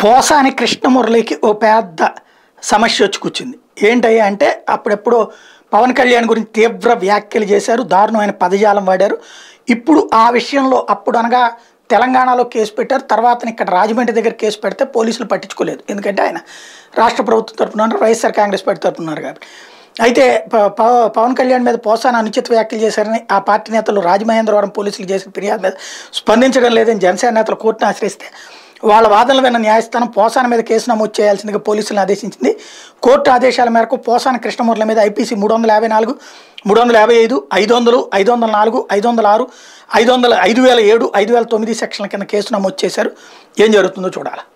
పోసాని కృష్ణమురళికి ఓ పెద్ద సమస్య వచ్చి కూర్చుంది ఏంటయ్యా అంటే అప్పుడెప్పుడు పవన్ కళ్యాణ్ గురించి తీవ్ర వ్యాఖ్యలు చేశారు దారుణమైన పదజాలం వాడారు ఇప్పుడు ఆ విషయంలో అప్పుడు అనగా తెలంగాణలో కేసు పెట్టారు తర్వాత ఇక్కడ రాజమండ్రి దగ్గర కేసు పెడితే పోలీసులు పట్టించుకోలేదు ఎందుకంటే ఆయన రాష్ట్ర ప్రభుత్వం తరపున ఉన్నారు, వైఎస్ఆర్ కాంగ్రెస్ పార్టీ తరపున ఉన్నారు కాబట్టి అయితే ప- ప- పవన్ కళ్యాణ్ మీద పోసాన అనుచిత వ్యాఖ్యలు చేశారని ఆ పార్టీ నేతలు రాజమహేంద్రవరం పోలీసులు చేసిన ఫిర్యాదు మీద స్పందించడం లేదని జనసేన నేతలు కోర్టును ఆశ్రయిస్తే వాళ్ళ వాదనలు విన్న న్యాయస్థానం పోసాన మీద కేసు నమోదు చేయాల్సిందిగా పోలీసులను ఆదేశించింది కోర్టు ఆదేశాల మేరకు పోసాన కృష్ణమూర్ల మీద ఐపీసీ మూడు వందల యాభై నాలుగు మూడు వందల యాభై ఐదు ఐదు వందలు ఐదు వందల నాలుగు ఐదు వందల ఆరు ఐదు వందల ఐదు వేల ఏడు ఐదు వేల తొమ్మిది సెక్షన్ల కింద కేసు నమోదు చేశారు ఏం జరుగుతుందో చూడాలి